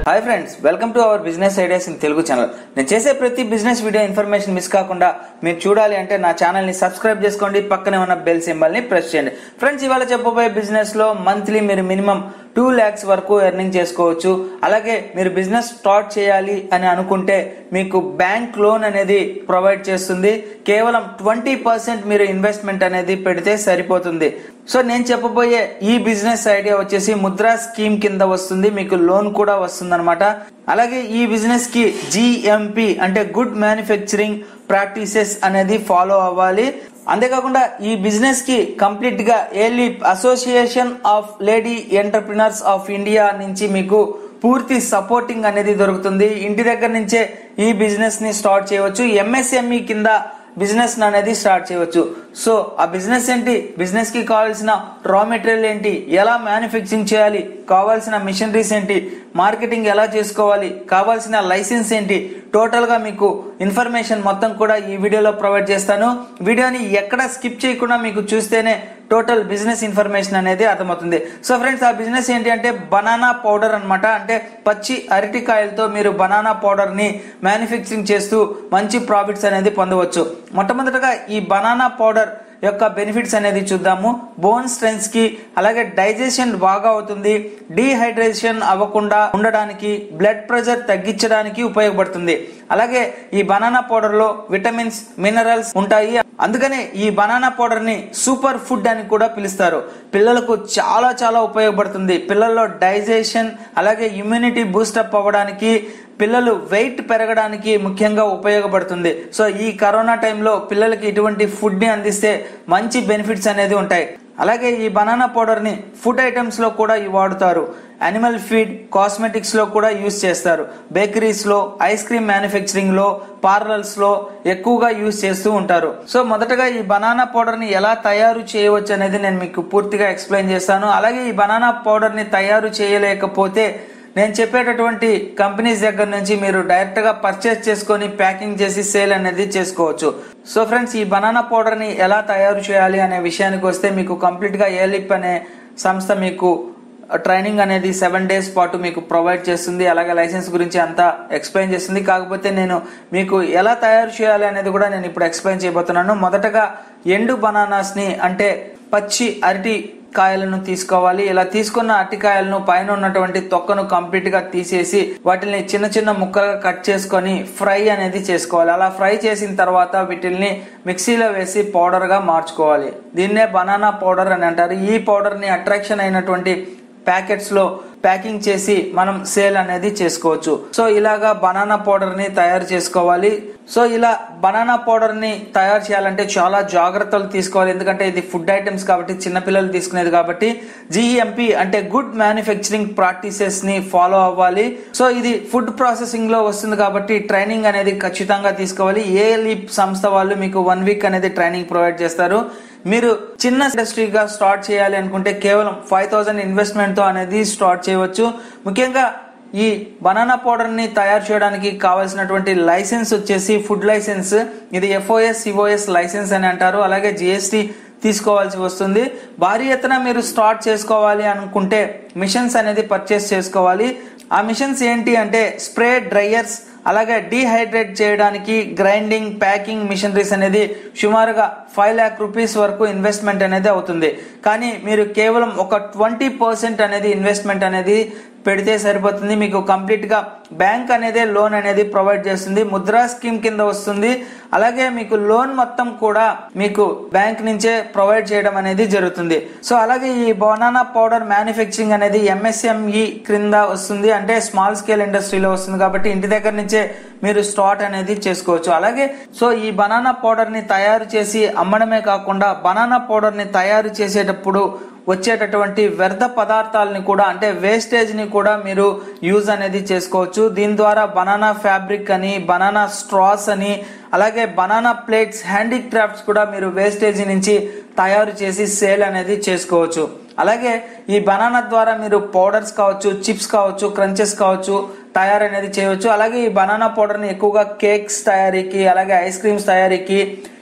hi friends welcome to our business ideas in Telugu channel నేను చేసే ప్రతి బిజినెస్ వీడియో ఇన్ఫర్మేషన్ మిస్ కాకుండా మీరు చూడాలి అంటే నా ఛానల్ ని సబ్స్క్రైబ్ చేసుకోండి పక్కనే ఉన్న బెల్ సింబల్ ని ప్రెస్ చేయండి ఫ్రెండ్స్ ఇవాళ చెప్పబోయే బిజినెస్ లో మంత్లీ మీరు మినిమం టూ ల్యాక్స్ వరకు ఎర్నింగ్ చేసుకోవచ్చు అలాగే మీరు బిజినెస్ స్టార్ట్ చేయాలి అని అనుకుంటే మీకు బ్యాంక్ లోన్ అనేది ప్రొవైడ్ చేస్తుంది కేవలం ట్వంటీ పర్సెంట్ మీరు ఇన్వెస్ట్మెంట్ అనేది పెడితే సరిపోతుంది సో నేను చెప్పబోయే ఈ బిజినెస్ ఐడియా వచ్చేసి ముద్రా స్కీమ్ కింద వస్తుంది మీకు లోన్ కూడా వస్తుంది అలాగే ఈ బిజినెస్ కి జిఎంపి అంటే గుడ్ మ్యానుఫ్యాక్చరింగ్ ప్రాక్టీసెస్ అనేది ఫాలో అవ్వాలి అంతేకాకుండా ఈ బిజినెస్ కి కంప్లీట్ గా ALEAP association of lady entrepreneurs of India నుంచి మీకు పూర్తి సపోర్టింగ్ అనేది దొరుకుతుంది ఇంటి దగ్గర నుంచే ఈ బిజినెస్ ని స్టార్ట్ చేయవచ్చు ఎంఎస్ఎంఈ కింద బిజినెస్ అనేది స్టార్ట్ చేయవచ్చు సో ఆ బిజినెస్ ఏంటి బిజినెస్ కి కావాల్సిన రా మెటీరియల్ ఏంటి ఎలా మ్యానుఫ్యాక్చరింగ్ చేయాలి కావాల్సిన మిషనరీస్ ఏంటి మార్కెటింగ్ ఎలా చేసుకోవాలి కావాల్సిన లైసెన్స్ ఏంటి టోటల్ గా మీకు ఇన్ఫర్మేషన్ మొత్తం కూడా ఈ వీడియోలో ప్రొవైడ్ చేస్తాను వీడియోని ఎక్కడ స్కిప్ చేయకుండా మీకు చూస్తేనే టోటల్ బిజినెస్ ఇన్ఫర్మేషన్ అనేది అర్థమవుతుంది సో ఫ్రెండ్స్ ఆ బిజినెస్ ఏంటి అంటే బనానా పౌడర్ అన్నమాట అంటే పచ్చి అరటికాయలతో మీరు బనానా పౌడర్ ని మ్యానుఫ్యాక్చరింగ్ చేస్తూ మంచి ప్రాఫిట్స్ అనేది పొందవచ్చు మొట్టమొదటగా ఈ బనానా పౌడర్ యొక్క బెనిఫిట్స్ అనేది చూద్దాము బోన్ స్ట్రెంగ్స్ కి అలాగే డైజెషన్ బాగా అవుతుంది డీహైడ్రేషన్ అవ్వకుండా ఉండడానికి బ్లడ్ ప్రెషర్ తగ్గించడానికి ఉపయోగపడుతుంది అలాగే ఈ బనానా పౌడర్ లో విటమిన్స్ మినరల్స్ ఉంటాయి అందుకనే ఈ బనానా పౌడర్ ని సూపర్ ఫుడ్ అని కూడా పిలుస్తారు పిల్లలకు చాలా చాలా ఉపయోగపడుతుంది పిల్లల్లో డైజెషన్ అలాగే ఇమ్యూనిటీ బూస్టప్ అవ్వడానికి పిల్లలు వెయిట్ పెరగడానికి ముఖ్యంగా ఉపయోగపడుతుంది సో ఈ కరోనా టైంలో పిల్లలకి ఇటువంటి ఫుడ్ ని అందిస్తే మంచి బెనిఫిట్స్ అనేది ఉంటాయి అలాగే ఈ బనానా పౌడర్ ని ఫుడ్ ఐటమ్స్ లో కూడా ఈ వాడుతారు అనిమల్ ఫీడ్ కాస్మెటిక్స్ లో కూడా యూస్ చేస్తారు బేకరీస్ లో ఐస్ క్రీమ్ మ్యానుఫ్యాక్చరింగ్ లో పార్లర్స్ లో ఎక్కువగా యూస్ చేస్తూ ఉంటారు సో మొదటగా ఈ బనానా పౌడర్ ని ఎలా తయారు చేయవచ్చు అనేది నేను మీకు పూర్తిగా ఎక్స్ప్లెయిన్ చేస్తాను అలాగే ఈ బనానా పౌడర్ ని తయారు చేయలేకపోతే నేను చెప్పేటటువంటి కంపెనీస్ దగ్గర నుంచి మీరు డైరెక్ట్ గా పర్చేస్ చేసుకొని ప్యాకింగ్ చేసి సేల్ అనేది చేసుకోవచ్చు సో ఫ్రెండ్స్ ఈ బనానా పౌడర్ ని ఎలా తయారు చేయాలి అనే విషయానికి వస్తే మీకు కంప్లీట్ గా ఏలిప్ అనే సంస్థ మీకు ట్రైనింగ్ అనేది సెవెన్ డేస్ పాటు మీకు ప్రొవైడ్ చేస్తుంది అలాగే లైసెన్స్ గురించి అంతా ఎక్స్ప్లెయిన్ చేస్తుంది కాకపోతే నేను మీకు ఎలా తయారు చేయాలి అనేది కూడా నేను ఇప్పుడు ఎక్స్ప్లెయిన్ చేయబోతున్నాను మొదటగా ఎండు బనానాస్ ని అంటే పచ్చి అరటి కాయలను తీసుకోవాలి ఇలా తీసుకున్న అరటికాయలను పైన ఉన్నటువంటి తొక్కను కంప్లీట్ గా తీసేసి వాటిని చిన్న చిన్న ముక్కలుగా కట్ చేసుకొని ఫ్రై అనేది చేసుకోవాలి అలా ఫ్రై చేసిన తర్వాత వీటిని మిక్సీలో వేసి పౌడర్ గా మార్చుకోవాలి దీన్నే బనానా పౌడర్ అని అంటారు ఈ పౌడర్ ని అట్రాక్షన్ అయినటువంటి ప్యాకెట్స్ లో ప్యాకింగ్ చేసి మనం సేల్ అనేది చేసుకోవచ్చు సో ఇలాగా బనానా పౌడర్ ని తయారు చేసుకోవాలి సో ఇలా బనానా పౌడర్ ని తయారు చేయాలంటే చాలా జాగ్రత్తలు తీసుకోవాలి ఎందుకంటే ఇది ఫుడ్ ఐటమ్స్ కాబట్టి చిన్నపిల్లలు తీసుకునేది కాబట్టి జిఎంపి అంటే గుడ్ మ్యానుఫ్యాక్చరింగ్ ప్రాక్టీసెస్ ని ఫాలో అవ్వాలి సో ఇది ఫుడ్ ప్రాసెసింగ్ లో వస్తుంది కాబట్టి ట్రైనింగ్ అనేది ఖచ్చితంగా తీసుకోవాలి ఏ లీప్ సంస్థ వాళ్ళు మీకు వన్ వీక్ అనేది ట్రైనింగ్ ప్రొవైడ్ చేస్తారు మీరు చిన్న ఇండస్ట్రీగా స్టార్ట్ చేయాలి అనుకుంటే కేవలం ఫైవ్ థౌసండ్ ఇన్వెస్ట్మెంట్ తో అనేది స్టార్ట్ చేయవచ్చు ముఖ్యంగా ఈ బనానా పౌడర్ ని తయారు చేయడానికి కావాల్సినటువంటి లైసెన్స్ వచ్చేసి ఫుడ్ లైసెన్స్ ఇది ఎఫ్ఓఎస్ సిఓఎస్ లైసెన్స్ అని అంటారు అలాగే జిఎస్టి తీసుకోవాల్సి వస్తుంది భారీ ఎత్తున మీరు స్టార్ట్ చేసుకోవాలి అనుకుంటే మిషన్స్ అనేది పర్చేస్ చేసుకోవాలి ఆ మిషన్స్ ఏంటి అంటే స్ప్రే డ్రైయర్స్ అలాగే డీహైడ్రేట్ చేయడానికి గ్రైండింగ్ ప్యాకింగ్ మిషనరీస్ అనేది సుమారుగా ఫైవ్ ల్యాక్ రూపీస్ వరకు ఇన్వెస్ట్మెంట్ అనేది అవుతుంది కానీ మీరు కేవలం ఒక ట్వంటీ పర్సెంట్ అనేది ఇన్వెస్ట్మెంట్ అనేది పెడితే సరిపోతుంది మీకు కంప్లీట్ గా బ్యాంక్ అనేది లోన్ అనేది ప్రొవైడ్ చేస్తుంది ముద్రా స్కీమ్ కింద వస్తుంది అలాగే మీకు లోన్ మొత్తం కూడా మీకు బ్యాంక్ నుంచే ప్రొవైడ్ చేయడం అనేది జరుగుతుంది సో అలాగే ఈ బనానా పౌడర్ మ్యానుఫ్యాక్చరింగ్ అనేది ఎంఎస్ఎంఈ క్రింద వస్తుంది అంటే స్మాల్ స్కేల్ ఇండస్ట్రీలో వస్తుంది కాబట్టి ఇంటి దగ్గర నుంచే మీరు స్టార్ట్ అనేది చేసుకోవచ్చు అలాగే సో ఈ బనానా పౌడర్ ని తయారు చేసి అమ్మడమే కాకుండా బనానా పౌడర్ ని తయారు చేసేటప్పుడు వచ్చేటటువంటి వ్యర్థ పదార్థాలని కూడా అంటే వేస్టేజ్ ని కూడా మీరు యూజ్ అనేది చేసుకోవచ్చు దీని ద్వారా బనానా ఫ్యాబ్రిక్ అని బనానా స్ట్రాస్ అని అలాగే బనానా ప్లేట్స్ హ్యాండీక్రాఫ్ట్స్ కూడా మీరు వేస్టేజ్ నుంచి తయారు చేసి సేల్ అనేది చేసుకోవచ్చు అలాగే ఈ బనానా ద్వారా మీరు పౌడర్స్ కావచ్చు చిప్స్ కావచ్చు క్రంచెస్ కావచ్చు తయారు అనేది చేయవచ్చు అలాగే ఈ బనానా పౌడర్ ని ఎక్కువగా కేక్స్ తయారీకి అలాగే ఐస్ క్రీమ్స్ తయారీకి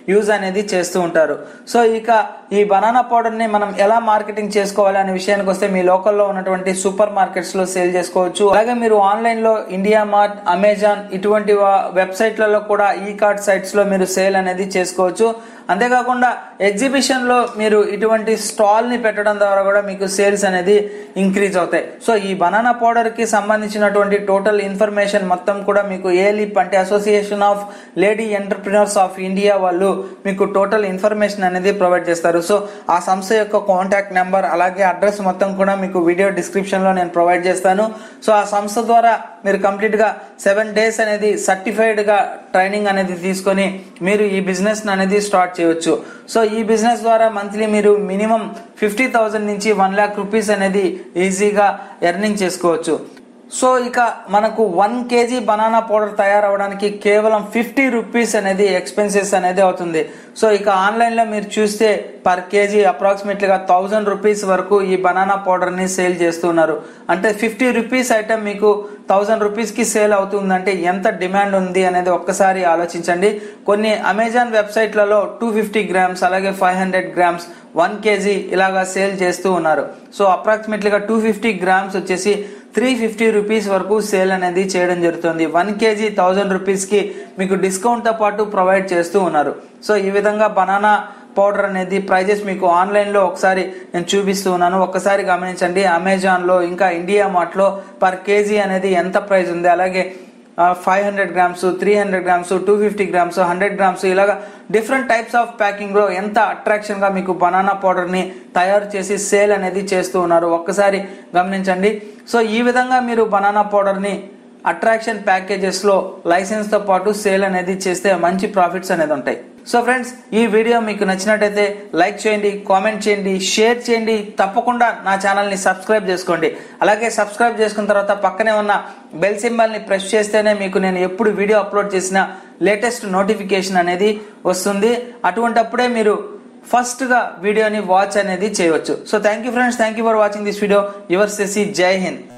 యూజ్ అనేది చేస్తూ ఉంటారు సో ఇక ఈ బనానా పౌడర్ ని మనం ఎలా మార్కెటింగ్ చేసుకోవాలి అనే విషయానికి వస్తే మీ లోకల్లో ఉన్నటువంటి సూపర్ మార్కెట్స్ లో సేల్ చేసుకోవచ్చు అలాగే మీరు ఆన్లైన్ లో ఇండియా మార్ట్ అమెజాన్ ఇటువంటి వెబ్సైట్లలో కూడా ఈ కార్డ్ సైట్స్ లో మీరు సేల్ అనేది చేసుకోవచ్చు అంతేకాకుండా ఎగ్జిబిషన్ లో మీరు ఇటువంటి స్టాల్ ని పెట్టడం ద్వారా కూడా మీకు సేల్స్ అనేది ఇంక్రీజ్ అవుతాయి సో ఈ బనానా పౌడర్ కి సంబంధించినటువంటి టోటల్ ఇన్ఫర్మేషన్ మొత్తం కూడా మీకు ఏ లిప్ అంటే association of lady entrepreneurs of India వాళ్ళు మీకు టోటల్ ఇన్ఫర్మేషన్ అనేది ప్రొవైడ్ చేస్తారు సో ఆ సంస్థ యొక్క కాంటాక్ట్ నెంబర్ అలాగే అడ్రస్ మొత్తం కూడా మీకు వీడియో డిస్క్రిప్షన్ లో నేను ప్రొవైడ్ చేస్తాను సో ఆ సంస్థ ద్వారా మీరు కంప్లీట్ గా సెవెన్ డేస్ అనేది సర్టిఫైడ్ గా ట్రైనింగ్ అనేది తీసుకొని మీరు ఈ బిజినెస్ అనేది స్టార్ట్ చేయవచ్చు సో ఈ బిజినెస్ ద్వారా మంత్లీ మీరు మినిమం ఫిఫ్టీ థౌసండ్ నుంచి వన్ ల్యాక్ రూపీస్ అనేది ఈజీగా ఎర్నింగ్ చేసుకోవచ్చు సో ఇక మనకు వన్ కేజీ బనానా పౌడర్ తయారవడానికి కేవలం ఫిఫ్టీ రూపీస్ అనేది ఎక్స్పెన్సెస్ అనేది అవుతుంది సో ఇక ఆన్లైన్ లో మీరు చూస్తే పర్ కేజీ అప్రాక్సిమేట్లీగా థౌజండ్ రూపీస్ వరకు ఈ బనానా పౌడర్ ని సేల్ చేస్తున్నారు అంటే ఫిఫ్టీ రూపీస్ ఐటమ్ మీకు థౌజండ్ రూపీస్ కి సేల్ అవుతుందంటే ఎంత డిమాండ్ ఉంది అనేది ఒక్కసారి ఆలోచించండి కొన్ని అమెజాన్ వెబ్సైట్లలో టూ ఫిఫ్టీ గ్రామ్స్ అలాగే five hundred grams one kg ఇలాగా సేల్ చేస్తూ ఉన్నారు సో అప్రాక్సిమేట్లీగా టూ ఫిఫ్టీ గ్రామ్స్ వచ్చేసి త్రీ ఫిఫ్టీ రూపీస్ వరకు సేల్ అనేది చేయడం జరుగుతుంది వన్ కేజీ థౌజండ్ రూపీస్కి మీకు డిస్కౌంట్తో పాటు ప్రొవైడ్ చేస్తూ ఉన్నారు సో ఈ విధంగా బనానా పౌడర్ అనేది ప్రైజెస్ మీకు ఆన్లైన్లో ఒకసారి నేను చూపిస్తూ ఉన్నాను ఒక్కసారి గమనించండి అమెజాన్లో ఇంకా ఇండియా మార్ట్లో పర్ కేజీ అనేది ఎంత ప్రైస్ ఉంది అలాగే five hundred grams three hundred grams two fifty grams hundred grams ఇలాగా డిఫరెంట్ టైప్స్ ఆఫ్ ప్యాకింగ్ లో ఎంత అట్రాక్షన్ గా మీకు బనానా పౌడర్ ని తయారు చేసి సేల్ అనేది చేస్తూ ఉన్నారు ఒక్కసారి గమనించండి సో ఈ విధంగా మీరు బనానా పౌడర్ ని అట్రాక్షన్ ప్యాకేజెస్ లో లైసెన్స్ తో పాటు సేల్ అనేది చేస్తే మంచి ప్రాఫిట్స్ అనేది ఉంటాయి సో ఫ్రెండ్స్ ఈ వీడియో మీకు నచ్చినట్టయితే లైక్ చేయండి కామెంట్ చేయండి షేర్ చేయండి తప్పకుండా నా ఛానల్ ని సబ్స్క్రైబ్ చేసుకోండి అలాగే సబ్స్క్రైబ్ చేసుకున్న తర్వాత పక్కనే ఉన్న బెల్ సింబల్ ని ప్రెస్ చేస్తేనే మీకు నేను ఎప్పుడు వీడియో అప్లోడ్ చేసిన లేటెస్ట్ నోటిఫికేషన్ అనేది వస్తుంది అటువంటప్పుడే మీరు ఫస్ట్ గా వీడియోని వాచ్ అనేది చేయవచ్చు so thank you friends thank you for watching this video your సెసి జై హింద్